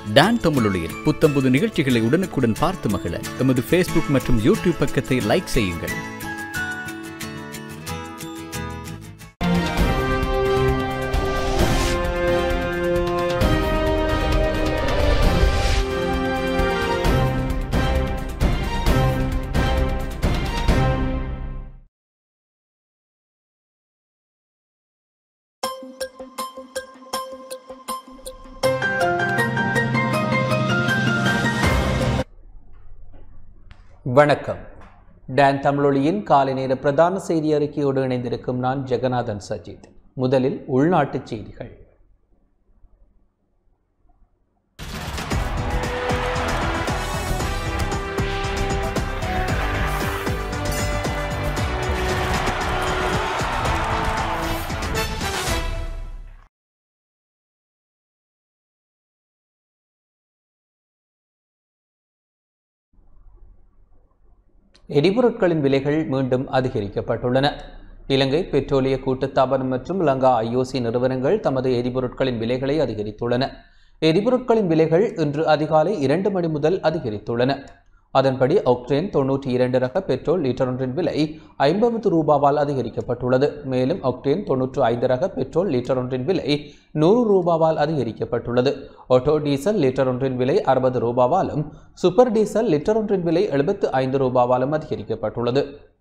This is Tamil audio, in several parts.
டான் தமிழொலியில் புத்தம்புது நிகழ்ச்சிகளை உடனுக்குடன் பார்த்து மகிழ எமது ஃபேஸ்புக் மற்றும் யூடியூப் பக்கத்தை லைக் செய்யுங்கள் வணக்கம் டான் தமிழொலியின் காலை நேர பிரதான செய்தி அறிக்கையோடு இணைந்திருக்கும் நான் ஜெகநாதன் சஜித் முதலில் உள்நாட்டுச் செய்திகள் எரிபொருட்களின் விலைகள் மீண்டும் அதிகரிக்கப்பட்டுள்ளன இலங்கை பெட்ரோலிய கூட்டுத்தாபனம் மற்றும் லங்கா ஐஓசி நிறுவனங்கள் தமது எரிபொருட்களின் விலைகளை அதிகரித்துள்ளன எரிபொருட்களின் விலைகள் இன்று அதிகாலை இரண்டு மணி முதல் அதிகரித்துள்ளன அதன்படி ஒக்டேன் தொன்னூற்றி இரண்டு ரக பெட்ரோல் லிட்டர் ஒன்றின் விலை ஐம்பது ரூபாவால் அதிகரிக்கப்பட்டுள்ளது மேலும் ஒக்டேன் தொன்னூற்று ஐந்து ரக பெட்ரோல் லிட்டர் ஒன்றின் விலை நூறு ரூபாவால் அதிகரிக்கப்பட்டுள்ளது ஆட்டோ டீசல் லிட்டர் ஒன்றின் விலை அறுபது ரூபாவாலும் சூப்பர் டீசல் லிட்டர் ஒன்றின் விலை எழுபத்து ஐந்து ரூபாவாலும் அதிகரிக்கப்பட்டுள்ளது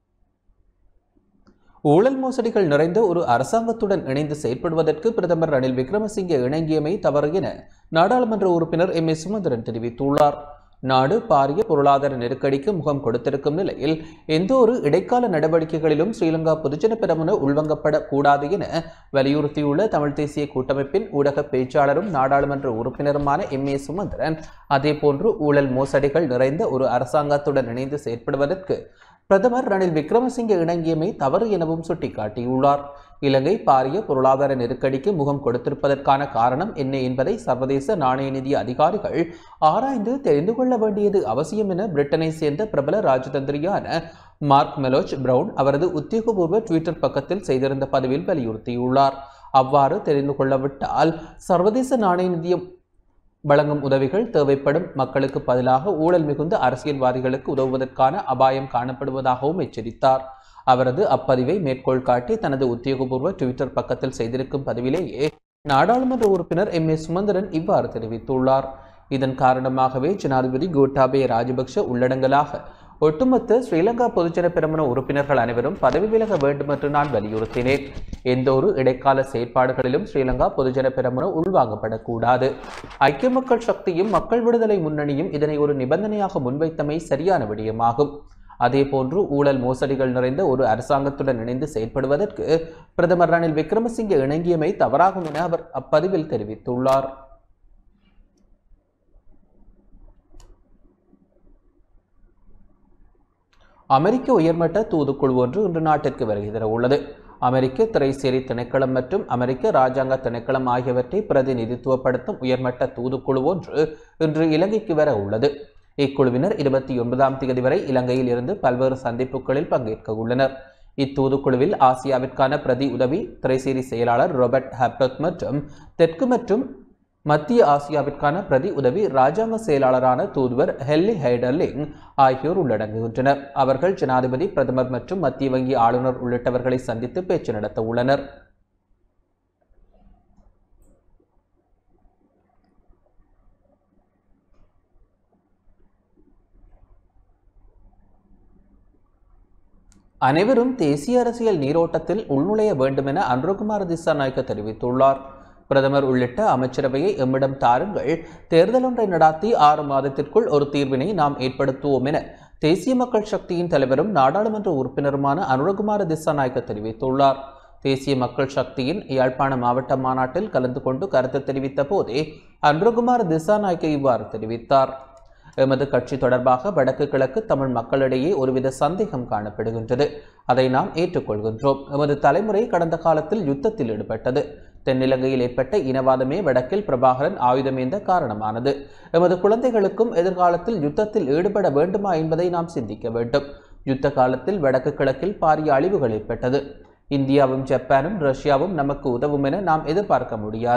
ஊழல் மோசடிகள் நிறைந்த ஒரு அரசாங்கத்துடன் இணைந்து செயற்படுவதற்கு பிரதமர் ரணில் விக்ரமசிங்கே இணங்கியமை தவறு என நாடாளுமன்ற உறுப்பினர் எம் ஏ சுமந்திரன் தெரிவித்துள்ளார் நாடு பாரிய பொருளாதார நெருக்கடிக்கு முகம் கொடுத்திருக்கும் நிலையில் எந்த ஒரு இடைக்கால நடவடிக்கைகளிலும் ஸ்ரீலங்கா பொதுஜன பெரமுன உள்வங்கப்படக் கூடாது என வலியுறுத்தியுள்ள தமிழ் தேசிய கூட்டமைப்பின் ஊடக பேச்சாளரும் நாடாளுமன்ற உறுப்பினருமான எம் ஏ சுமந்திரன் அதேபோன்று ஊழல் மோசடிகள் நிறைந்த ஒரு அரசாங்கத்துடன் இணைந்து செயற்படுவதற்கு பிரதமர் ரணில் விக்ரமசிங்கே இணங்கியமை தவறு எனவும் சுட்டிக்காட்டியுள்ளார் இலங்கை பாரிய பொருளாதார நெருக்கடிக்கு முகம் கொடுத்திருப்பதற்கான காரணம் என்ன என்பதை சர்வதேச நாணய நிதி அதிகாரிகள் ஆராய்ந்து தெரிந்து கொள்ள வேண்டியது அவசியம் என பிரிட்டனை சேர்ந்த பிரபல ராஜதந்திரியான மார்க் மெலோச் பிரவுன் அவரது உத்தியோகபூர்வ ட்விட்டர் பக்கத்தில் செய்திருந்த பதிவில் வலியுறுத்தியுள்ளார் அவ்வாறு தெரிந்து கொள்ளவிட்டால் சர்வதேச நாணய நிதியம் வழங்கும் உதவிகள் தேவைப்படும் மக்களுக்கு பதிலாக ஊழல் மிகுந்த அரசியல்வாதிகளுக்கு உதவுவதற்கான அபாயம் காணப்படுவதாகவும் எச்சரித்தார் அவரது அப்பதிவை மேற்கோள் காட்டி தனது உத்தியோகபூர்வ ட்விட்டர் பக்கத்தில் செய்திருக்கும் பதிவிலேயே நாடாளுமன்ற உறுப்பினர் எம் ஏ சுமந்திரன் இவ்வாறு தெரிவித்துள்ளார் இதன் காரணமாகவே ஜனாதிபதி கோட்டாபய ராஜபக்ஷ உள்ளடங்கலாக ஒட்டுமொத்த ஸ்ரீலங்கா பொதுஜன பெருமன உறுப்பினர்கள் அனைவரும் பதவி விலக வேண்டும் என்று நான் வலியுறுத்தினேன் எந்த ஒரு இடைக்கால செயற்பாடுகளிலும் ஸ்ரீலங்கா பொதுஜன பெருமன உள்வாங்கப்படக்கூடாது ஐக்கிய மக்கள் சக்தியும் மக்கள் விடுதலை முன்னணியும் இதனை ஒரு நிபந்தனையாக முன்வைத்தமை சரியான விடயமாகும் அதேபோன்று ஊழல் மோசடிகள் நிறைந்த ஒரு அரசாங்கத்துடன் இணைந்து செயற்படுவதற்கு பிரதமர் ரணில் விக்ரமசிங்கே இணங்கியமை தவறாகும் என அவர் அப்பதிவில் தெரிவித்துள்ளார் அமெரிக்க உயர்மட்ட தூதுக்குழு ஒன்று இன்று நாட்டிற்கு வருகை தர உள்ளது அமெரிக்க திரைசேரி திணைக்களம் மற்றும் அமெரிக்க ராஜாங்க திணைக்களம் ஆகியவற்றை பிரதிநிதித்துவப்படுத்தும் உயர்மட்ட தூதுக்குழு ஒன்று இன்று இலங்கைக்கு வர உள்ளது இக்குழுவினர் இருபத்தி ஒன்பதாம் தேதி வரை இலங்கையில் இருந்து பல்வேறு சந்திப்புகளில் பங்கேற்க உள்ளனர் இத்தூதுக்குழுவில் ஆசியாவிற்கான பிரதி உதவி திரைசேரி செயலாளர் ரோபர்ட் ஹப்டத் மற்றும் தெற்கு மற்றும் மத்திய ஆசியாவிற்கான பிரதி உதவி ராஜாங்க செயலாளரான தூதுவர் ஹெல்லி ஹைடர்லிங் ஆகியோர் உள்ளடங்குகின்றனர் அவர்கள் ஜனாதிபதி பிரதமர் மற்றும் மத்திய வங்கி ஆளுநர் உள்ளிட்டவர்களை சந்தித்து பேச்சு நடத்த உள்ளனர் அனைவரும் தேசிய அரசியல் நீரோட்டத்தில் உள்நுழைய வேண்டும் என அன்ருகுமார் திசாநாயக்க தெரிவித்துள்ளார் பிரதமர் உள்ளிட்ட அமைச்சரவையை எம்மிடம் தாருங்கள் தேர்தல் ஒன்றை நடாத்தி ஆறு மாதத்திற்குள் ஒரு தீர்வினை நாம் ஏற்படுத்துவோம் என தேசிய மக்கள் சக்தியின் தலைவரும் நாடாளுமன்ற உறுப்பினருமான அனுரகுமார திசாநாயக்க தெரிவித்துள்ளார் தேசிய மக்கள் சக்தியின் யாழ்ப்பாண மாவட்ட மாநாட்டில் கலந்து கொண்டு கருத்து தெரிவித்த போதே அன்ருகுமார் திசாநாயக்க இவ்வாறு தெரிவித்தார் எமது கட்சி தொடர்பாக வடக்கு கிழக்கு தமிழ் மக்களிடையே ஒருவித சந்தேகம் காணப்படுகின்றது அதை நாம் ஏற்றுக்கொள்கின்றோம் எமது தலைமுறை கடந்த காலத்தில் யுத்தத்தில் ஈடுபட்டது தென்னிலங்கையில் ஏற்பட்ட இனவாதமே வடக்கில் பிரபாகரன் ஆயுதமேந்த காரணமானது எமது குழந்தைகளுக்கும் எதிர்காலத்தில் யுத்தத்தில் ஈடுபட வேண்டுமா என்பதை நாம் சிந்திக்க வேண்டும் யுத்த காலத்தில் வடக்கு கிழக்கில் பாரிய அழிவுகள் ஏற்பட்டது இந்தியாவும் ஜப்பானும் ரஷ்யாவும் நமக்கு உதவும் என நாம் எதிர்பார்க்க முடியாது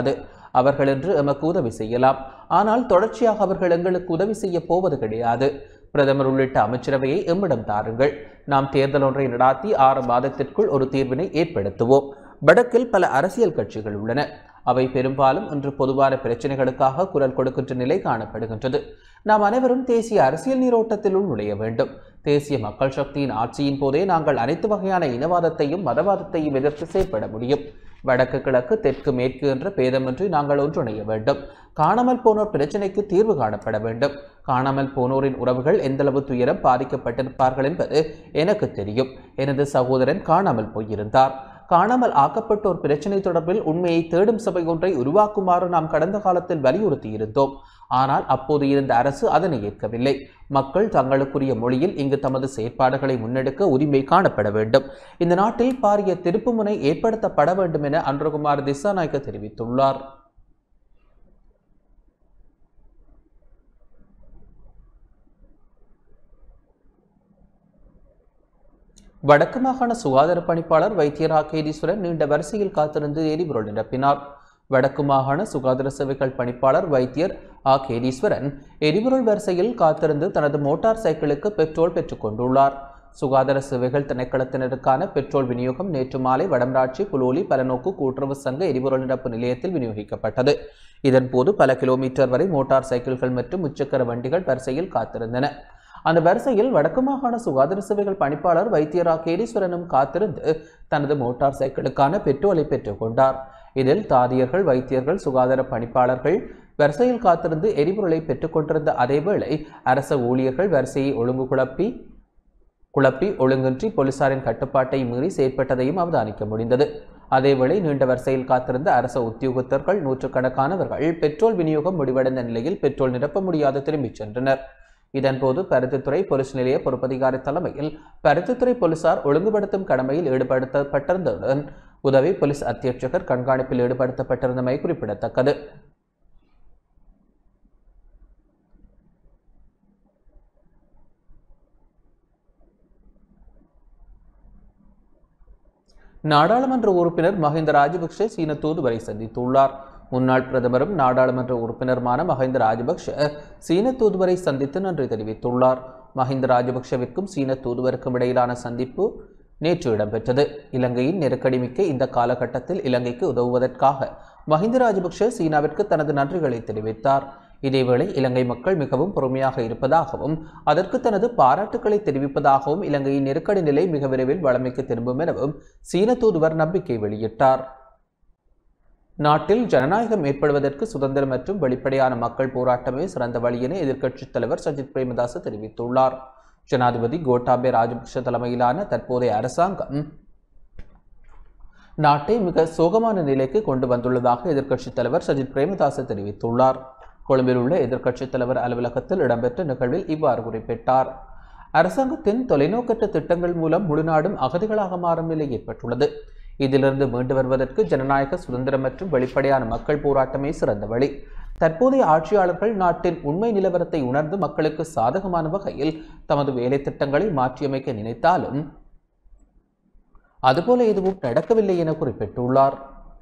அவர்கள் என்று எமக்கு உதவி செய்யலாம் ஆனால் தொடர்ச்சியாக அவர்கள் எங்களுக்கு உதவி செய்ய போவது கிடையாது பிரதமர் உள்ளிட்ட அமைச்சரவையை எம்மிடம் தாருங்கள் நாம் தேர்தல் ஒன்றை நடாத்தி ஆறு மாதத்திற்குள் ஒரு தீர்வினை ஏற்படுத்துவோம் வடக்கில் பல அரசியல் கட்சிகள் உள்ளன அவை பெரும்பாலும் இன்று பொதுவான பிரச்சனைகளுக்காக குரல் கொடுக்கின்ற நிலை காணப்படுகின்றது நாம் அனைவரும் தேசிய அரசியல் நீரோட்டத்திலுள் நுழைய வேண்டும் தேசிய மக்கள் சக்தியின் ஆட்சியின் போதே நாங்கள் அனைத்து வகையான இனவாதத்தையும் மதவாதத்தையும் எதிர்த்து செயற்பட முடியும் வடக்கு கிழக்கு தெற்கு மேற்கு என்ற பேதமின்றி நாங்கள் ஒன்றிணைய வேண்டும் காணாமல் போனோர் பிரச்சினைக்கு தீர்வு காணப்பட வேண்டும் காணாமல் போனோரின் உறவுகள் எந்தளவு துயரம் பாதிக்கப்பட்டிருப்பார்கள் என்பது எனக்கு தெரியும் எனது சகோதரன் காணாமல் போயிருந்தார் காணாமல் ஆக்கப்பட்டோர் பிரச்சினை தொடர்பில் உண்மையை தேடும் சபை ஒன்றை உருவாக்குமாறு நாம் கடந்த காலத்தில் வலியுறுத்தியிருந்தோம் ஆனால் அப்போது இருந்த அரசு அதனை ஏற்கவில்லை மக்கள் தங்களுக்குரிய மொழியில் இங்கு தமது செயற்பாடுகளை முன்னெடுக்க உரிமை காணப்பட வேண்டும் இந்த நாட்டில் பாரிய திருப்புமுனை ஏற்படுத்தப்பட வேண்டும் என அன்றகுமார் திசாநாயக்க தெரிவித்துள்ளார் வடக்கு மாகாண சுகாதார பணிப்பாளர் வைத்தியர் ஆகேதீஸ்வரன் நீண்ட வரிசையில் காத்திருந்து எரிபொருள் நிரப்பினார் வடக்கு மாகாண சுகாதார சேவைகள் பணிப்பாளர் வைத்தியர் ஆ கேதீஸ்வரன் எரிபொருள் வரிசையில் காத்திருந்து தனது மோட்டார் சைக்கிளுக்கு பெட்ரோல் பெற்றுக் கொண்டுள்ளார் சுகாதார சேவைகள் திணைக்களத்தினருக்கான பெட்ரோல் விநியோகம் நேற்று மாலை வடமராட்சி புலோலி பலநோக்கு கூட்டுறவு சங்க எரிபொருள் நிரப்பு நிலையத்தில் விநியோகிக்கப்பட்டது இதன்போது பல கிலோமீட்டர் வரை மோட்டார் சைக்கிள்கள் மற்றும் முச்சக்கர வண்டிகள் வரிசையில் காத்திருந்தன அந்த வரிசையில் வடக்கு மாகாண சுகாதார சேவைகள் பணிப்பாளர் வைத்தியரா கேரீஸ்வரனும் காத்திருந்து தனது மோட்டார் சைக்கிளுக்கான பெட்ரோலை பெற்றுக் கொண்டார் இதில் தாதியர்கள் வைத்தியர்கள் சுகாதார பணிப்பாளர்கள் வரிசையில் காத்திருந்து எரிபொருளை பெற்றுக்கொண்டிருந்த அதேவேளை அரச ஊழியர்கள் வரிசையை ஒழுங்கு குழப்பி குழப்பி ஒழுங்கின்றி போலீசாரின் கட்டுப்பாட்டை மீறி செயற்பட்டதையும் அவதானிக்க முடிந்தது அதேவேளை நீண்ட வரிசையில் காத்திருந்த அரச உத்தியோகத்தர்கள் நூற்றுக்கணக்கானவர்கள் பெட்ரோல் விநியோகம் முடிவடைந்த நிலையில் பெட்ரோல் நிரப்ப முடியாது திரும்பிச் சென்றனர் இதன்போது பருத்தித்துறை போலீஸ் நிலைய பொறுப்பதிகாரி தலைமையில் பருத்தித்துறை போலீசார் ஒழுங்குபடுத்தும் கடமையில் ஈடுபடுத்தப்பட்டிருந்ததுடன் உதவி போலீஸ் அத்தியட்சகர் கண்காணிப்பில் ஈடுபடுத்தப்பட்டிருந்தமை குறிப்பிடத்தக்கது நாடாளுமன்ற உறுப்பினர் மஹிந்த ராஜபக்ஷ சீன தூதுவரை சந்தித்துள்ளார் முன்னாள் பிரதமரும் நாடாளுமன்ற உறுப்பினருமான மஹிந்த ராஜபக்ஷ சீன தூதுவரை சந்தித்து நன்றி தெரிவித்துள்ளார் மஹிந்த ராஜபக்ஷவிற்கும் சீன தூதுவருக்கும் இடையிலான சந்திப்பு நேற்று இடம்பெற்றது இலங்கையின் நெருக்கடி மிக்க இந்த காலகட்டத்தில் இலங்கைக்கு உதவுவதற்காக மஹிந்த ராஜபக்ஷ சீனாவிற்கு தனது நன்றிகளை தெரிவித்தார் இதேவேளை இலங்கை மக்கள் மிகவும் பொறுமையாக இருப்பதாகவும் அதற்கு தனது பாராட்டுக்களை தெரிவிப்பதாகவும் இலங்கையின் நெருக்கடி நிலை மிக விரைவில் வளமைக்கு திரும்பும் எனவும் சீன தூதுவர் நம்பிக்கை வெளியிட்டார் நாட்டில் ஜனநாயகம் ஏற்படுவதற்கு சுதந்திரம் மற்றும் வெளிப்படையான மக்கள் போராட்டமே சிறந்த வழி என எதிர்க்கட்சித் தலைவர் சஜித் பிரேமதாச தெரிவித்துள்ளார் ஜனாதிபதி கோட்டாபே ராஜபக்ஷ தலைமையிலான தற்போதைய அரசாங்கம் நாட்டை மிக சோகமான நிலைக்கு கொண்டு வந்துள்ளதாக எதிர்க்கட்சித் தலைவர் சஜித் பிரேமதாச தெரிவித்துள்ளார் கொழும்பில் உள்ள எதிர்க்கட்சித் தலைவர் அலுவலகத்தில் இடம்பெற்ற நிகழ்வில் இவ்வாறு குறிப்பிட்டார் அரசாங்கத்தின் தொலைநோக்கற்ற திட்டங்கள் மூலம் முழு நாடும் அகதிகளாக மாறும் நிலை ஏற்பட்டுள்ளது இதிலிருந்து மீண்டு வருவதற்கு ஜனநாயக சுதந்திரம் மற்றும் வெளிப்படையான மக்கள் போராட்டமே சிறந்த வழி தற்போதைய ஆட்சியாளர்கள் நாட்டின் உண்மை நிலவரத்தை உணர்ந்து மக்களுக்கு சாதகமான வகையில் தமது வேலை திட்டங்களை மாற்றியமைக்க நினைத்தாலும் அதுபோல எதுவும் நடக்கவில்லை என குறிப்பிட்டுள்ளார்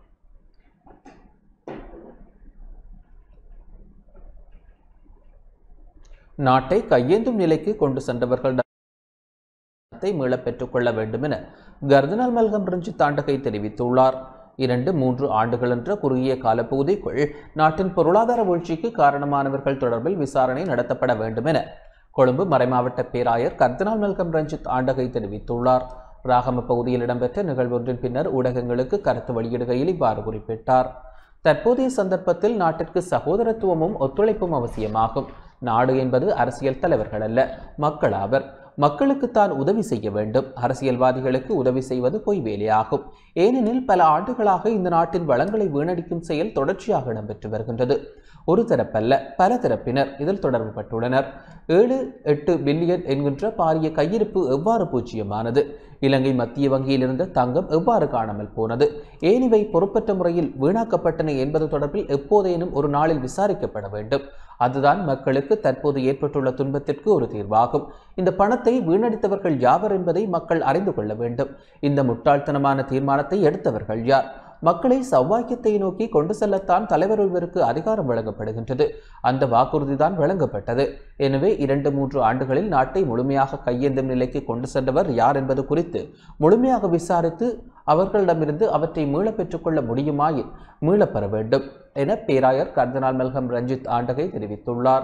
நாட்டை கையேந்தும் நிலைக்கு கொண்டு சென்றவர்கள் மீளப் பெற்றுக்கொள்ள வேண்டும் என கர்தினால் மல்கம் ரஞ்சித் தாண்டகை தெரிவித்துள்ளார் இரண்டு மூன்று ஆண்டுகள் என்ற குறுகிய காலப்பகுதிக்குள் நாட்டின் பொருளாதார வீழ்ச்சிக்கு காரணமானவர்கள் தொடர்பில் விசாரணை நடத்தப்பட வேண்டும் என கொழும்பு மறைமாவட்ட பேராயர் கர்தினால் மல்கம் ரஞ்சித் ஆண்டகை தெரிவித்துள்ளார் ராகம பகுதியில் இடம்பெற்ற நிகழ்வொன்றின் பின்னர் ஊடகங்களுக்கு கருத்து வெளியிடுகையில் இவ்வாறு குறிப்பிட்டார் தற்போதைய சந்தர்ப்பத்தில் நாட்டிற்கு சகோதரத்துவமும் ஒத்துழைப்பும் அவசியமாகும் நாடு என்பது அரசியல் தலைவர்கள் அல்ல மக்கள் ஆவர் மக்களுக்கு தான் உதவி செய்ய வேண்டும் அரசியல்வாதிகளுக்கு உதவி செய்வது பொய் வேலையாகும் ஏனெனில் பல ஆண்டுகளாக இந்த நாட்டின் வளங்களை வீணடிக்கும் செயல் தொடர்ச்சியாக இடம்பெற்று வருகின்றது ஒரு தரப்பல்ல பல தரப்பினர் இதில் தொடர்புபட்டுள்ளனர் ஏழு எட்டு பில்லியன் என்கின்ற பாரிய கையிருப்பு எவ்வாறு பூஜ்ஜியமானது இலங்கை மத்திய வங்கியில் இருந்த தங்கம் எவ்வாறு காணாமல் போனது ஏன் இவை பொறுப்பற்ற முறையில் வீணாக்கப்பட்டன என்பது தொடர்பில் எப்போதேனும் ஒரு நாளில் விசாரிக்கப்பட வேண்டும் அதுதான் மக்களுக்கு தற்போது ஏற்பட்டுள்ள துன்பத்திற்கு ஒரு தீர்வாகும் இந்த பணத்தை வீணடித்தவர்கள் யாவர் என்பதை மக்கள் அறிந்து கொள்ள வேண்டும் இந்த முட்டாள்தனமான தீர்மானத்தை எடுத்தவர்கள் யார் மக்களை சௌவாக்கியத்தை நோக்கி கொண்டு செல்லத்தான் தலைவர் ஒருவருக்கு அதிகாரம் வழங்கப்படுகின்றது அந்த வாக்குறுதிதான் வழங்கப்பட்டது எனவே இரண்டு மூன்று ஆண்டுகளில் நாட்டை முழுமையாக கையேந்தும் நிலைக்கு கொண்டு சென்றவர் யார் என்பது குறித்து முழுமையாக விசாரித்து அவர்களிடமிருந்து அவற்றை மீளப் பெற்றுக்கொள்ள முடியுமாயின் மீளப் பெற வேண்டும் என பேராயர் கர்தினால் மெல்கம் ரஞ்சித் ஆண்டகை தெரிவித்துள்ளார்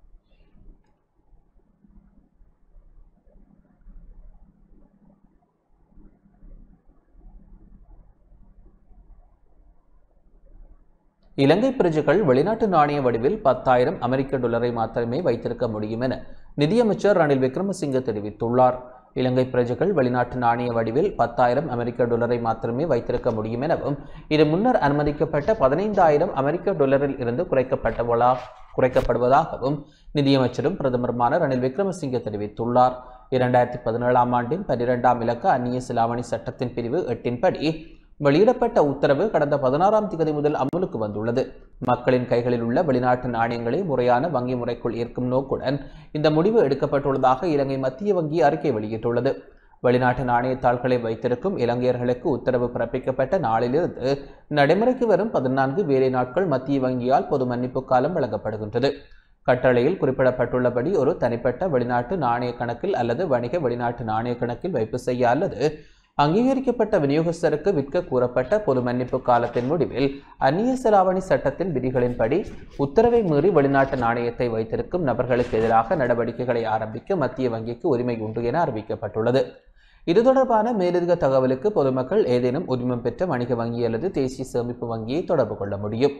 இலங்கை பிரஜைகள் வெளிநாட்டு நாணய வடிவில் பத்தாயிரம் அமெரிக்க டாலரை மாத்திரமே வைத்திருக்க முடியும் என நிதியமைச்சர் ரணில் விக்ரமசிங்கே தெரிவித்துள்ளார் இலங்கை பிரஜைகள் வெளிநாட்டு நாணய வடிவில் பத்தாயிரம் அமெரிக்க டாலரை மாத்திரமே வைத்திருக்க முடியும் எனவும் இது முன்னர் அனுமதிக்கப்பட்ட பதினைந்தாயிரம் அமெரிக்க டாலரில் இருந்து குறைக்கப்பட்டவளா குறைக்கப்படுவதாகவும் நிதியமைச்சரும் பிரதமருமான ரணில் விக்ரமசிங்கே தெரிவித்துள்ளார் இரண்டாயிரத்தி பதினேழாம் ஆண்டின் பன்னிரெண்டாம் இலக்க அந்நிய சிலாவணி சட்டத்தின் பிரிவு எட்டின்படி வெளியிடப்பட்ட உத்தரவு கடந்த பதினாறாம் திகதி முதல் அமலுக்கு வந்துள்ளது மக்களின் கைகளில் உள்ள வெளிநாட்டு நாணயங்களை முறையான வங்கி முறைக்குள் ஈர்க்கும் நோக்குடன் இந்த முடிவு எடுக்கப்பட்டுள்ளதாக இலங்கை மத்திய வங்கி அறிக்கை வெளியிட்டுள்ளது வெளிநாட்டு நாணயத்தாள்களை வைத்திருக்கும் இலங்கையர்களுக்கு உத்தரவு பிறப்பிக்கப்பட்ட நாளிலிருந்து நடைமுறைக்கு வரும் பதினான்கு வேலை நாட்கள் மத்திய வங்கியால் பொது மன்னிப்பு காலம் வழங்கப்படுகின்றது கட்டளையில் குறிப்பிடப்பட்டுள்ளபடி ஒரு தனிப்பட்ட வெளிநாட்டு நாணய கணக்கில் அல்லது வணிக வெளிநாட்டு நாணய கணக்கில் வைப்பு செய்ய அல்லது அங்கீகரிக்கப்பட்ட விநியோகஸ்தருக்கு விற்க கூறப்பட்ட பொது மன்னிப்பு காலத்தின் முடிவில் அந்நிய செலாவணி சட்டத்தின் விதிகளின்படி உத்தரவை மீறி வெளிநாட்டு நாணயத்தை வைத்திருக்கும் நபர்களுக்கு எதிராக நடவடிக்கைகளை ஆரம்பிக்க மத்திய வங்கிக்கு உரிமை உண்டு என அறிவிக்கப்பட்டுள்ளது இது தொடர்பான மேலதிக தகவலுக்கு பொதுமக்கள் ஏதேனும் உரிமம் பெற்ற வணிக வங்கி அல்லது தேசிய சேமிப்பு வங்கியை தொடர்பு கொள்ள முடியும்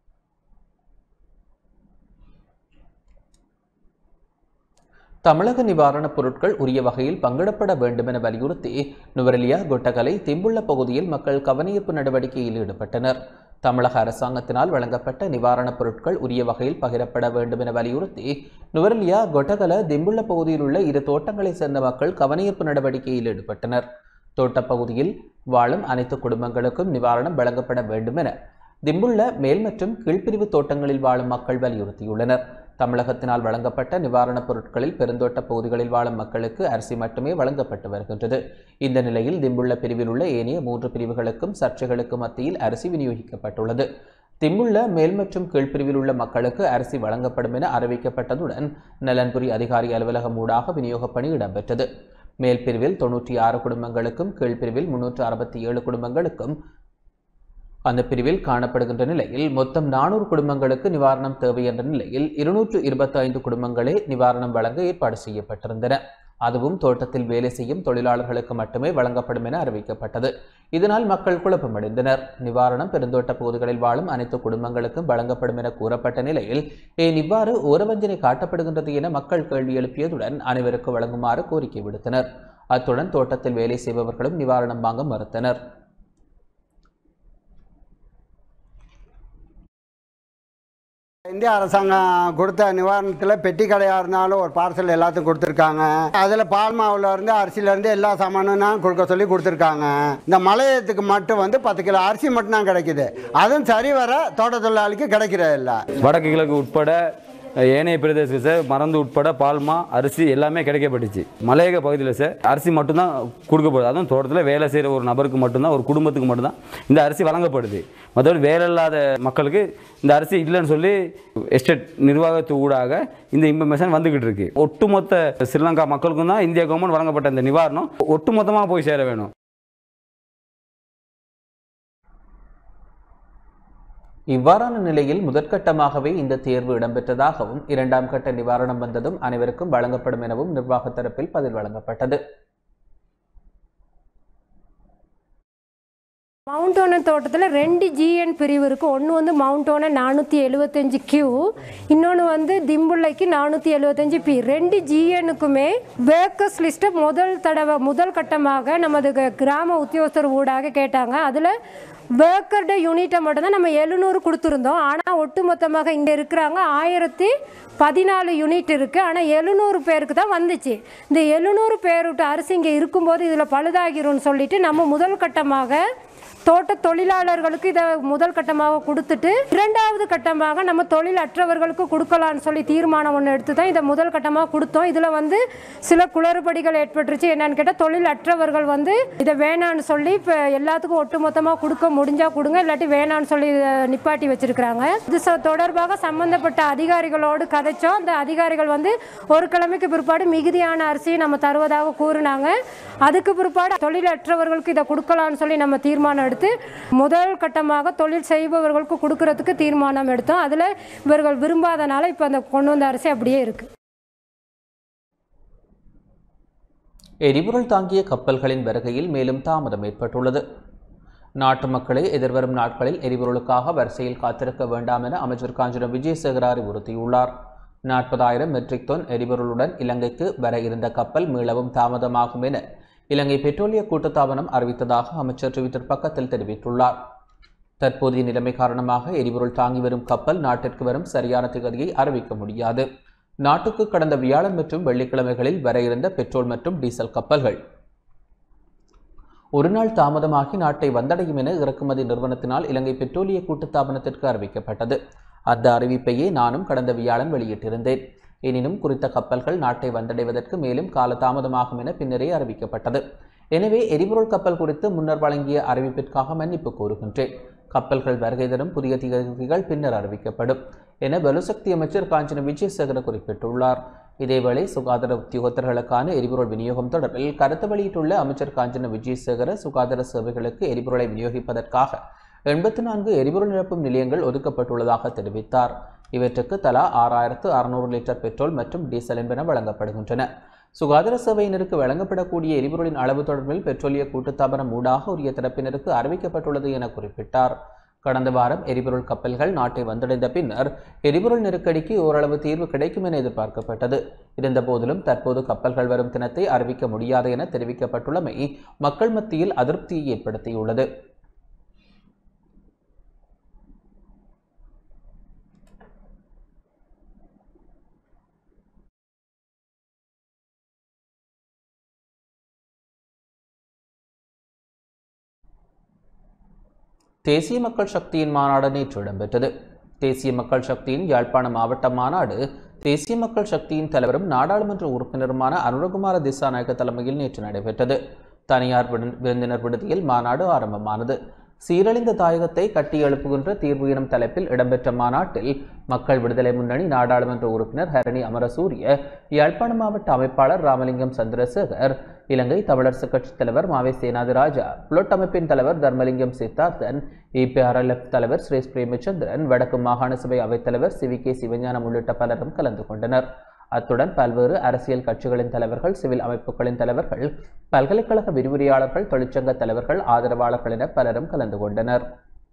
தமிழக நிவாரணப் பொருட்கள் உரிய வகையில் பங்கிடப்பட வேண்டும் என வலியுறுத்தி நுவரெலியா கொட்டகலை திம்புள்ள பகுதியில் மக்கள் கவனஈர்ப்பு நடவடிக்கையில் ஈடுபட்டனர் தமிழக அரசாங்கத்தினால் வழங்கப்பட்ட நிவாரணப் பொருட்கள் உரிய வகையில் பகிரப்பட வேண்டும் என வலியுறுத்தி நுவரெலியா கொட்டகல திம்புள்ள பகுதியில் உள்ள இரு தோட்டங்களைச் சேர்ந்த மக்கள் கவனஈர்ப்பு நடவடிக்கையில் ஈடுபட்டனர் தோட்டப்பகுதியில் வாழும் அனைத்து குடும்பங்களுக்கும் நிவாரணம் வழங்கப்பட வேண்டும் என திம்புள்ள மேல் மற்றும் கீழ்ப்பிரிவு தோட்டங்களில் வாழும் மக்கள் வலியுறுத்தியுள்ளனர் தமிழகத்தினால் வழங்கப்பட்ட நிவாரணப் பொருட்களில் பெருந்தோட்ட பகுதிகளில் வாழும் மக்களுக்கு அரிசி மட்டுமே வழங்கப்பட்டு வருகின்றது இந்த நிலையில் திம்புள்ள பிரிவில் உள்ள ஏனைய மூன்று பிரிவுகளுக்கும் சர்ச்சைகளுக்கு மத்தியில் அரிசி விநியோகிக்கப்பட்டுள்ளது திம்புள்ள மேல் மற்றும் கீழ்ப்பிரிவில் உள்ள மக்களுக்கு அரிசி வழங்கப்படும் என அறிவிக்கப்பட்டதுடன் நலன்புரி அதிகாரி அலுவலகம் ஊடாக விநியோகப் பணி இடம்பெற்றது மேல் பிரிவில் தொன்னூற்றி ஆறு குடும்பங்களுக்கும் கீழ்ப்பிரிவில் முன்னூற்று அறுபத்தி ஏழு குடும்பங்களுக்கும் அந்த பிரிவில் காணப்படுகின்ற நிலையில் மொத்தம் நானூறு குடும்பங்களுக்கு நிவாரணம் தேவை என்ற நிலையில் இருநூற்று இருபத்தி ஐந்து குடும்பங்களே நிவாரணம் வழங்க ஏற்பாடு செய்யப்பட்டிருந்தன அதுவும் தோட்டத்தில் வேலை செய்யும் தொழிலாளர்களுக்கு மட்டுமே வழங்கப்படும் என அறிவிக்கப்பட்டது இதனால் மக்கள் குழப்பமடைந்தனர் நிவாரணம் பெருந்தோட்ட பகுதிகளில் வாழும் அனைத்து குடும்பங்களுக்கும் வழங்கப்படும் என கூறப்பட்ட நிலையில் ஏன் இவ்வாறு ஓரவஞ்சனை காட்டப்படுகின்றது என மக்கள் கேள்வி எழுப்பியதுடன் அனைவருக்கு வழங்குமாறு கோரிக்கை விடுத்தனர் அத்துடன் தோட்டத்தில் வேலை செய்பவர்களும் நிவாரணம் வாங்க மறுத்தனர் இந்திய அரசாங்கம் கொடுத்த நிவாரணத்தில் பெட்டி கடையாக இருந்தாலும் ஒரு பார்சல் எல்லாத்துக்கும் கொடுத்துருக்காங்க அதில் பால் மாவுல இருந்து அரிசியிலேருந்து எல்லா சாமானும் கொடுக்க சொல்லி கொடுத்துருக்காங்க இந்த மலையத்துக்கு மட்டும் வந்து பத்து கிலோ அரிசி மட்டும்தான் கிடைக்குது அதுவும் சரி வர தோட்ட தொழிலாளிக்கு கிடைக்கிறது இல்லை வடக்கு கிழக்கு உட்பட ஏனைய பிரதேசம் சார் மறந்து உட்பட பால்மா அரிசி எல்லாமே கிடைக்கப்பட்டுச்சு மலையக பகுதியில் சார் அரிசி மட்டும்தான் கொடுக்கப்படுது அதுவும் தோட்டத்தில் வேலை செய்கிற ஒரு நபருக்கு மட்டும்தான் ஒரு குடும்பத்துக்கு மட்டும்தான் இந்த அரிசி வழங்கப்படுது மற்றபடி வேலை இல்லாத மக்களுக்கு இந்த அரிசி இல்லைன்னு சொல்லி எஸ்டேட் நிர்வாகத்து ஊடாக இந்த இன்ஃபர்மேஷன் வந்துக்கிட்டு இருக்கு ஒட்டுமொத்த ஸ்ரீலங்கா மக்களுக்கும் தான் இந்திய கவர்மெண்ட் வழங்கப்பட்ட இந்த நிவாரணம் ஒட்டுமொத்தமாக போய் சேர வேணும் இவ்வாறான நிலையில் முதற்கட்டமாகவே இந்த தேர்வு இடம்பெற்றதாகவும் இரண்டாம் கட்ட நிவாரணம் வந்ததும் அனைவருக்கும் வழங்கப்படும் எனவும் நிர்வாக தரப்பில் பதில் வழங்கப்பட்டது மவுண்டோன தோட்டத்தில் ரெண்டு ஜிஎன் பிரிவு இருக்குது ஒன்று வந்து மவுண்டோன நானூற்றி எழுபத்தஞ்சு கியூ இன்னொன்று வந்து திம்புள்ளைக்கு நானூற்றி எழுபத்தஞ்சு பி ரெண்டு ஜிஎனுக்குமே வேக்கஸ் லிஸ்ட்டை முதல் தடவை முதல் கட்டமாக நமது க- கிராம உத்தியோகஸ்தர் ஊடாக கேட்டாங்க அதில் வேக்கர்ட யூனிட்டை மட்டும்தான் நம்ம எழுநூறு கொடுத்துருந்தோம் ஆனால் ஒட்டுமொத்தமாக இங்கே இருக்கிறாங்க ஆயிரத்தி பதினாலு யூனிட் இருக்குது ஆனால் எழுநூறு பேருக்கு தான் வந்துச்சு இந்த எழுநூறு பேருட்ட அரிசி இங்கே இருக்கும்போது இதில் பழுதாகிரும்னு சொல்லிட்டு நம்ம முதல் கட்டமாக தோட்ட தொழிலாளர்களுக்கு இதை முதல் கட்டமாக கொடுத்துட்டு இரண்டாவது கட்டமாக நம்ம தொழில் அற்றவர்களுக்கு கொடுக்கலாம்னு சொல்லி தீர்மானம் ஒன்று எடுத்து தான் இதை முதல் கட்டமாக கொடுத்தோம் இதில் வந்து சில குளறுபடிகள் ஏற்பட்டுருச்சு என்னன்னு கேட்டால் தொழில் அற்றவர்கள் வந்து இதை வேணான்னு சொல்லி இப்போ எல்லாத்துக்கும் ஒட்டுமொத்தமாக கொடுக்க முடிஞ்சா கொடுங்க இல்லாட்டி வேணான்னு சொல்லி இதை நிப்பாட்டி வச்சிருக்கிறாங்க இது ச- தொடர்பாக சம்பந்தப்பட்ட அதிகாரிகளோடு கதைச்சோம் அந்த அதிகாரிகள் வந்து ஒரு கிழமைக்கு பிற்பாடு மிகுதியான அரிசியை நம்ம தருவதாக கூறினாங்க அதுக்கு பிற்பாடு தொழிலற்றவர்களுக்கு இதை கொடுக்கலாம்னு சொல்லி நம்ம தீர்மானம் எடுத்து முதல் கட்டமாக தொழில் செய்பவர்களுக்கு கொடுக்கறதுக்கு தீர்மானம் எடுத்தோம் அதில் இவர்கள் விரும்பாதனால இப்போ அந்த கொண்டு வந்த அரிசி அப்படியே இருக்குது எரிபொருள் தாங்கிய கப்பல்களின் வருகையில் மேலும் தாமதம் ஏற்பட்டுள்ளது நாட்டு மக்களை எதிர்வரும் நாட்களில் எரிபொருளுக்காக வரிசையில் காத்திருக்க வேண்டாம் என அமைச்சர் காஞ்சன விஜயசேகர அறிவுறுத்தியுள்ளார் நாற்பதாயிரம் மெட்ரிக் டன் எரிபொருளுடன் இலங்கைக்கு வர இருந்த கப்பல் மீளவும் தாமதமாகும் என இலங்கை பெட்ரோலிய கூட்டுத்தாபனம் அறிவித்ததாக அமைச்சர் ட்விட்டர் பக்கத்தில் தெரிவித்துள்ளார் தற்போதைய நிலைமை காரணமாக எரிபொருள் தாங்கி வரும் கப்பல் நாட்டிற்கு வரும் சரியான திகதியை அறிவிக்க முடியாது நாட்டுக்கு கடந்த வியாழன் மற்றும் வெள்ளிக்கிழமைகளில் வர இருந்த பெட்ரோல் மற்றும் டீசல் கப்பல்கள் ஒரு நாள் தாமதமாகி நாட்டை வந்தடையும் என இறக்குமதி நிறுவனத்தினால் இலங்கை பெட்ரோலிய கூட்டுத்தாபனத்திற்கு அறிவிக்கப்பட்டது அந்த அறிவிப்பையே நானும் கடந்த வியாழன் வெளியிட்டிருந்தேன் எனினும் குறித்த கப்பல்கள் நாட்டை வந்தடைவதற்கு மேலும் கால தாமதமாகும் என பின்னரே அறிவிக்கப்பட்டது எனவே எரிபொருள் கப்பல் குறித்து முன்னர் வழங்கிய அறிவிப்பிற்காக மன்னிப்பு கோருகின்றேன் கப்பல்கள் வருகை தரும் புதிய திகதிகள் பின்னர் அறிவிக்கப்படும் என பலுசக்தி அமைச்சர் காஞ்சன விஜயசேகர குறிப்பிட்டுள்ளார் இதேவேளை சுகாதார உத்தியோகத்தர்களுக்கான எரிபொருள் விநியோகம் தொடர்பில் கருத்து வெளியிட்டுள்ள அமைச்சர் காஞ்சன விஜயசேகர சுகாதார சேவைகளுக்கு எரிபொருளை விநியோகிப்பதற்காக எண்பத்தி நான்கு எரிபொருள் நிரப்பும் நிலையங்கள் ஒதுக்கப்பட்டுள்ளதாக தெரிவித்தார் இவற்றுக்கு தலா ஆறாயிரத்து அறுநூறு லிட்டர் பெட்ரோல் மற்றும் டீசல் என்பன வழங்கப்படுகின்றன சுகாதார சேவையினருக்கு வழங்கப்படக்கூடிய எரிபொருளின் அளவு தொடர்பில் பெட்ரோலிய கூட்டுத்தாபனம் ஊடாக உரிய தரப்பினருக்கு அறிவிக்கப்பட்டுள்ளது என குறிப்பிட்டார் கடந்த வாரம் எரிபொருள் கப்பல்கள் நாட்டை வந்தடைந்த பின்னர் எரிபொருள் நெருக்கடிக்கு ஓரளவு தீர்வு கிடைக்கும் என எதிர்பார்க்கப்பட்டது இருந்தபோதிலும் தற்போது கப்பல்கள் வரும் தினத்தை அறிவிக்க முடியாது என தெரிவிக்கப்பட்டுள்ளமை மக்கள் மத்தியில் அதிருப்தியை ஏற்படுத்தியுள்ளது தேசிய மக்கள் சக்தியின் மாநாடு நேற்று இடம்பெற்றது தேசிய மக்கள் சக்தியின் யாழ்ப்பாண மாவட்ட மாநாடு தேசிய மக்கள் சக்தியின் தலைவரும் நாடாளுமன்ற உறுப்பினருமான அனுரகுமார திசாநாயக்க தலைமையில் நேற்று நடைபெற்றது தனியார் விருந்- விருந்தினர் விடுதியில் மாநாடு ஆரம்பமானது சீரழிந்த தாயகத்தை கட்டியெழுப்புகின்ற தீர்வு எனும் தலைப்பில் இடம்பெற்ற மாநாட்டில் மக்கள் விடுதலை முன்னணி நாடாளுமன்ற உறுப்பினர் ஹரணி அமரசூரிய யாழ்ப்பாண மாவட்ட அமைப்பாளர் ராமலிங்கம் சந்திரசேகர் இலங்கை தமிழரசு கட்சித் தலைவர் மாவை சேனாதி ராஜா புலட் அமைப்பின் தலைவர் தர்மலிங்கம் சித்தார்த்தன் இபிஆர்எல்எஃப் தலைவர் ஸ்ரேஷ் பிரேமச்சந்திரன் வடக்கு மாகாண சபை அவைத்தலைவர் சி வி கே சிவஞானம் உள்ளிட்ட பலரும் கலந்து கொண்டனர் அத்துடன் பல்வேறு அரசியல் கட்சிகளின் தலைவர்கள் சிவில் அமைப்புகளின் தலைவர்கள் பல்கலைக்கழக விரிவுரையாளர்கள் தொழிற்சங்க தலைவர்கள் ஆதரவாளர்கள் என பலரும் கலந்து கொண்டனர்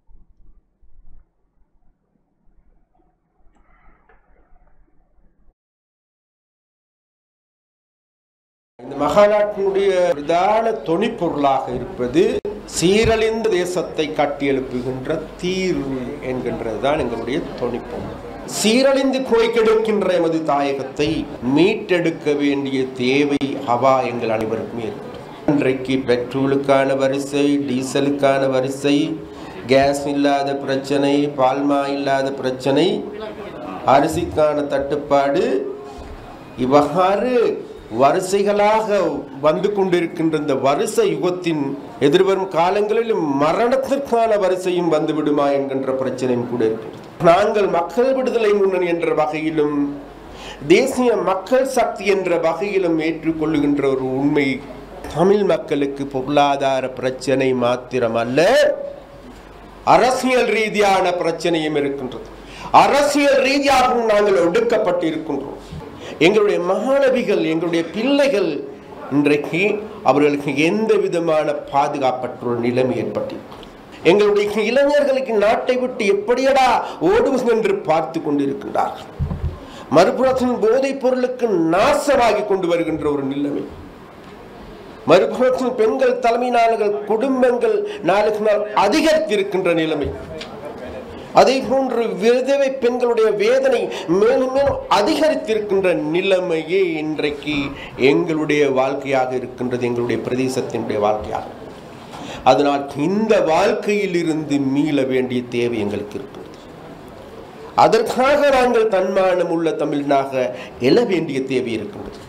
இந்த மகாநாட்டினுடைய பிரதான தொனிப்பொருளாக இருப்பது சீரழிந்த தேசத்தை கட்டியெழுப்புகின்ற தீர்வு என்கின்றது தான் எங்களுடைய தொனிப்பொருள் சீரழிந்து போய் கிடக்கின்ற எமது தாயகத்தை மீட்டெடுக்க வேண்டிய தேவை அவா எங்கள் அனைவருக்குமே இருக்கிறது இன்றைக்கு பெட்ரோலுக்கான வரிசை டீசலுக்கான வரிசை கேஸ் இல்லாத பிரச்சனை பால்மா இல்லாத பிரச்சனை அரிசிக்கான தட்டுப்பாடு இவ்வாறு வரிசைகளாக வந்து கொண்டிருக்கின்ற இந்த வரிசை யுகத்தின் எதிர்வரும் காலங்களில் மரணத்திற்கான வரிசையும் வந்து விடுமா என்கின்ற பிரச்சனையும் கூட இருக்கிறது நாங்கள் மக்கள் விடுதலை முன்னணி என்ற வகையிலும் தேசிய மக்கள் சக்தி என்ற வகையிலும் ஏற்றுக்கொள்ளுகின்ற ஒரு உண்மை தமிழ் மக்களுக்கு பொருளாதார பிரச்சனை மாத்திரமல்ல அரசியல் ரீதியான பிரச்சனையும் இருக்கின்றது அரசியல் ரீதியாகவும் நாங்கள் ஒடுக்கப்பட்டிருக்கின்றோம் எங்களுடைய மாணவிகள் எங்களுடைய பிள்ளைகள் இன்றைக்கு அவர்களுக்கு எந்த விதமான பாதுகாப்பற்ற ஒரு நிலைமை ஏற்பட்டிருக்கிறது எங்களுடைய இளைஞர்களுக்கு நாட்டை விட்டு எப்படியடா ஓடுவது என்று பார்த்து கொண்டிருக்கின்றார்கள் மறுபுறத்தின் போதைப் பொருளுக்கு நாசமாகி கொண்டு வருகின்ற ஒரு நிலைமை மறுபுறத்தில் பெண்கள் தலைமையினாளர்கள் குடும்பங்கள் நாளுக்கு நாள் அதிகரித்திருக்கின்ற நிலைமை அதே போன்று விதவை பெண்களுடைய வேதனை மேலும் மேலும் அதிகரித்திருக்கின்ற நிலைமையே இன்றைக்கு எங்களுடைய வாழ்க்கையாக இருக்கின்றது எங்களுடைய பிரதேசத்தினுடைய வாழ்க்கையாக அதனால் இந்த வாழ்க்கையில் இருந்து மீள வேண்டிய தேவை எங்களுக்கு இருக்கிறது அதற்காக நாங்கள் தன்மானம் உள்ள தமிழனாக எழ வேண்டிய தேவை இருக்கின்றது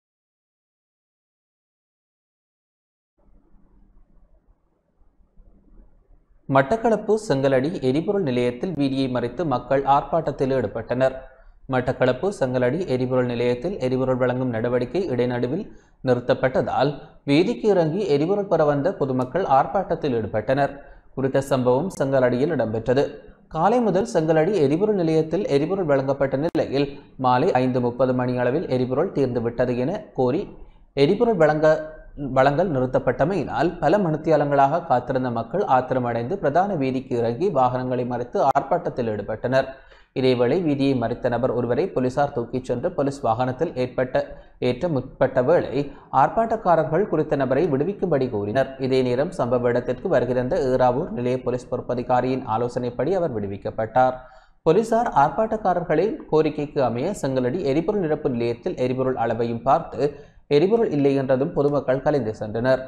மட்டக்களப்பு செங்கலடி எரிபொருள் நிலையத்தில் வீதியை மறைத்து மக்கள் ஆர்ப்பாட்டத்தில் ஈடுபட்டனர் மட்டக்களப்பு செங்கலடி எரிபொருள் நிலையத்தில் எரிபொருள் வழங்கும் நடவடிக்கை இடைநடுவில் நிறுத்தப்பட்டதால் வீதிக்கு இறங்கி எரிபொருள் பெற வந்த பொதுமக்கள் ஆர்ப்பாட்டத்தில் ஈடுபட்டனர் குறித்த சம்பவம் செங்கலடியில் இடம்பெற்றது காலை முதல் செங்கலடி எரிபொருள் நிலையத்தில் எரிபொருள் வழங்கப்பட்ட நிலையில் மாலை ஐந்து முப்பது மணி அளவில் எரிபொருள் தீர்ந்துவிட்டது என கோரி எரிபொருள் வழங்க வழங்கல் நிறுத்தப்பட்டமையினால் பல மணித்தியாலங்களாக காத்திருந்த மக்கள் ஆத்திரமடைந்து பிரதான வீதிக்கு இறங்கி வாகனங்களை மறைத்து ஆர்ப்பாட்டத்தில் ஈடுபட்டனர் இதேவேளை வீதியை மறித்த நபர் ஒருவரை போலீசார் தூக்கிச் சென்று போலீஸ் வாகனத்தில் ஏற்பட்ட ஏற்ற முற்பட்ட வேளை ஆர்ப்பாட்டக்காரர்கள் குறித்த நபரை விடுவிக்கும்படி கூறினர் இதே நேரம் சம்பவ இடத்திற்கு வருகிறந்த ஈராவூர் நிலைய போலீஸ் பொறுப்பதிகாரியின் ஆலோசனைப்படி அவர் விடுவிக்கப்பட்டார் போலீசார் ஆர்ப்பாட்டக்காரர்களின் கோரிக்கைக்கு அமைய செங்கலடி எரிபொருள் நிரப்பு நிலையத்தில் எரிபொருள் அளவையும் பார்த்து எரிபொருள் இல்லை என்றதும் பொதுமக்கள் கலைந்து சென்றனர்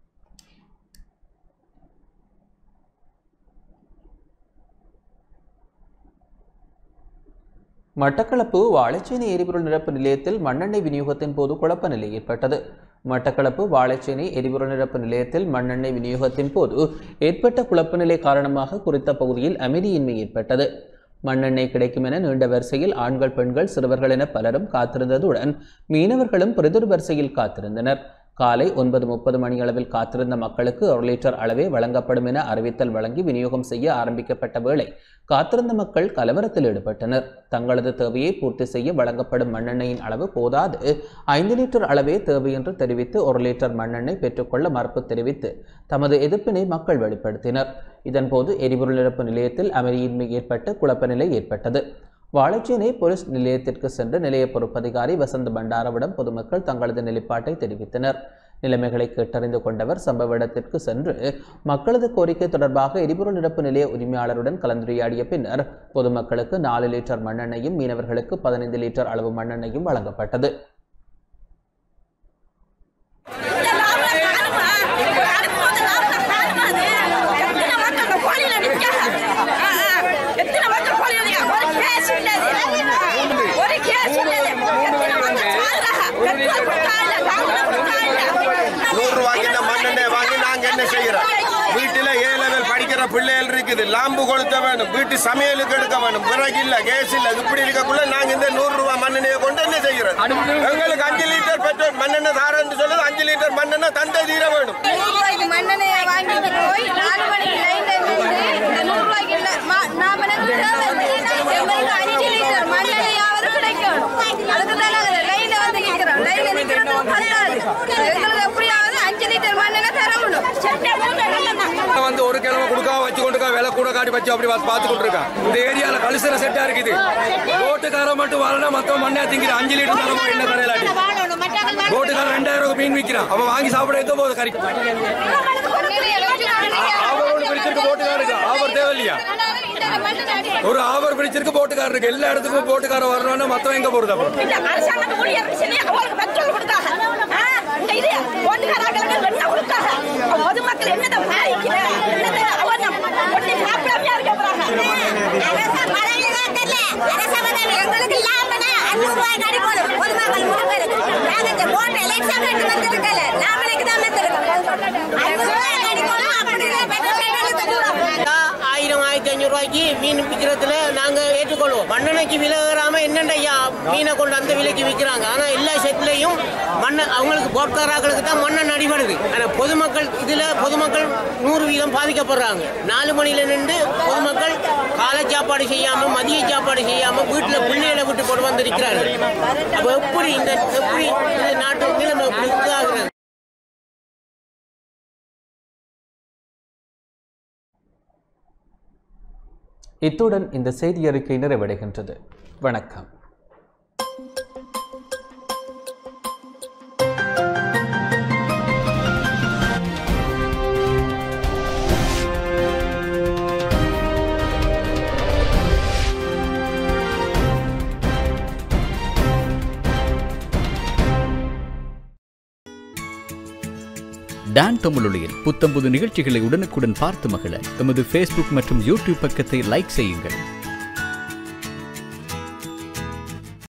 மட்டக்களப்பு வாழைச்சேனை எரிபொருள் நிரப்பு நிலையத்தில் மண்ணெண்ணெய் விநியோகத்தின் போது குழப்ப நிலை ஏற்பட்டது மட்டக்களப்பு வாழைச்சேனை எரிபொருள் நிரப்பு நிலையத்தில் மண்ணெண்ணெய் விநியோகத்தின் போது ஏற்பட்ட குழப்ப நிலை காரணமாக குறித்த பகுதியில் அமைதியின்மை ஏற்பட்டது மண்ணெண்ணெய் கிடைக்கும் என நீண்ட வரிசையில் ஆண்கள் பெண்கள் சிறுவர்கள் என பலரும் காத்திருந்ததுடன் மீனவர்களும் பிரிதொரு வரிசையில் காத்திருந்தனர் காலை ஒன்பது முப்பது மணியளவில் காத்திருந்த மக்களுக்கு ஒரு லிட்டர் அளவே வழங்கப்படும் என அறிவித்தல் வழங்கி விநியோகம் செய்ய ஆரம்பிக்கப்பட்ட வேளை காத்திருந்த மக்கள் கலவரத்தில் ஈடுபட்டனர் தங்களது தேவையை பூர்த்தி செய்ய வழங்கப்படும் மண்ணெண்ணெயின் அளவு போதாது ஐந்து லிட்டர் அளவே தேவை என்று தெரிவித்து ஒரு லிட்டர் மண்ணெண்ணெய் பெற்றுக்கொள்ள மறுப்பு தெரிவித்து தமது எதிர்ப்பினை மக்கள் வெளிப்படுத்தினர் இதன்போது எரிபொருள் நிரப்பு நிலையத்தில் அமைதியின்மை ஏற்பட்டு குழப்ப நிலை ஏற்பட்டது வாழைச்சேனை போலீஸ் நிலையத்திற்கு சென்று நிலைய பொறுப்பதிகாரி வசந்த் பண்டாரவிடம் பொதுமக்கள் தங்களது நிலைப்பாட்டை தெரிவித்தனர் நிலைமைகளை கேட்டறிந்து கொண்டவர் சம்பவ இடத்திற்கு சென்று மக்களது கோரிக்கை தொடர்பாக எரிபொருள் நிரப்பு நிலைய உரிமையாளருடன் கலந்துரையாடிய பின்னர் பொதுமக்களுக்கு நாலு லிட்டர் மண்ணெண்ணையும் மீனவர்களுக்கு பதினைந்து லிட்டர் அளவு மண்ணெண்ணையும் வழங்கப்பட்டது நூறு ரூபாய்க்கு இந்த மண்ணெண்ணெய் வாங்கி நாங்க என்ன செய்யறோம் வீட்டுல ஏ லெவல் படிக்கிற பிள்ளைகள் இருக்குது லாம்பு கொளுத்த வேணும் வீட்டு சமையலுக்கு எடுக்க வேணும் விறகு இல்ல கேஸ் இல்ல இப்படி இருக்கக்குள்ள நாங்க இந்த நூறு ரூபாய் மண்ணெண்ணையை கொண்டு என்ன செய்யறோம் எங்களுக்கு அஞ்சு லிட்டர் பெட்ரோல் மண்ணெண்ணெய் தாரன்னு சொல்லுது அஞ்சு லிட்டர் மண்ணெண்ணெய் தந்தை தீர வேணும் நூறு ரூபாய்க்கு மண்ணெண்ணெயை வாங்கிட்டு போய் நாலு மணிக்கு லைன்ல நின்று இந்த நூறு ரூபாய்க்கு இல்ல மா- நாம எனக்கு தேவை எங்களுக்கு அஞ்சு லிட்டர் மண்ணெண்ணெயாவது கிடைக்கணும் அதுக்கு தான் நாங்க லைன்ல வந்து நிக்கிறோம் லைன்ல நிக்கிறது பத்தாது எங்களுக்கு எப்படியாவது அஞ்சு லிட்டர் மண்ணெண்ணெய் தரணும் வந்து ஒரு கிழமை கொடுக்காம வச்சு கொண்டு விலை கூட காட்டி வச்சு அப்படி பார்த்து பார்த்து கொண்டிருக்கான் இந்த ஏரியால கலிசர செட்டா இருக்குது ரோட்டுக்காரன் மட்டும் வரனா மொத்தம் மண்ணே திங்கிற அஞ்சு லிட்டர் தரமா என்ன கடையிலாட்டி ரோட்டுக்காரன் ரெண்டாயிரம் ரூபாய் மீன் விற்கிறான் அவன் வாங்கி சாப்பிட எங்க போகுது கறி ஆவரோடு பிடிச்சிருக்கு போட்டுக்காருக்கு ஆவர் தேவையில்லையா ஒரு ஆவர் பிடிச்சிருக்கு போட்டுக்காரர் இருக்கு எல்லா இடத்துக்கும் போட்டுக்காரர் வரணும்னா மொத்தம் எங்க போறது அப்புறம் இந்த அரசாங்கத்து ஊழியர்கள் சொல்லி அவங்களுக்கு பெட்ரோல் கொடுத்தாங்க ஆ, இந்த இது ஓட்டுக்காரர்களுக்கு வெண்ணெய் கொடுத்தாங்க பொதுமக்கள் என்னதை பாதிக்கல என்னதை அவன் ஒட்டி சாப்பிடாமையா இருக்க போறாங்க எங்களுக்கு லாபம்னா அஞ்சூறு ரூபாய் கிடைக்கணும் பொதுமக்கள் முழுக்க நாங்க இந்த போட்ட எலெக்ஷன் கட்டி வந்திருக்கல லாபனுக்கு தான் வந்திருக்கோம் அஞ்சூறு ரூபாய் கிடைக்கணும் அப்படி பெட்ரோல் எடுத்து கூட ஆயிரம் ஆயிரத்தி ஐநூறு ரூபாய்க்கு மீன் விற்கிறதுல நாங்க ஏற்றுக்கொள்வோம் மண்ணெண்ணைக்கு விலை ஏறாம என்னென்ன ஐயா மீனை கொண்டு அந்த விலைக்கு விற்கிறாங்க ஆனா எல்லா செட்லையும் மண்ணை அவங்களுக்கு போட்காராக்களுக்கு தான் மண்ணெண்ணெய் அடிபடுது ஆனா பொதுமக்கள் இதுல பொதுமக்கள் நூறு வீதம் பாதிக்கப்படுறாங்க நாலு மணில நின்று பொதுமக்கள் காலை சாப்பாடு செய்யாம மதிய சாப்பாடு செய்யாம வீட்டுல பிள்ளைகளை விட்டு கொண்டு வந்திருக்கிறார்கள் அப்ப எப்படி இந்த எப்படி இந்த நாட்டு நிலைமை எப்படி இதாகிறது இத்துடன் இந்த செய்தி அறிக்கை நிறைவடைகின்றது வணக்கம் டான் தமிழொலியில் புத்தம்புது நிகழ்ச்சிகளை உடனுக்குடன் பார்த்து மகிழ எமது ஃபேஸ்புக் மற்றும் யூடியூப் பக்கத்தை லைக் செய்யுங்கள்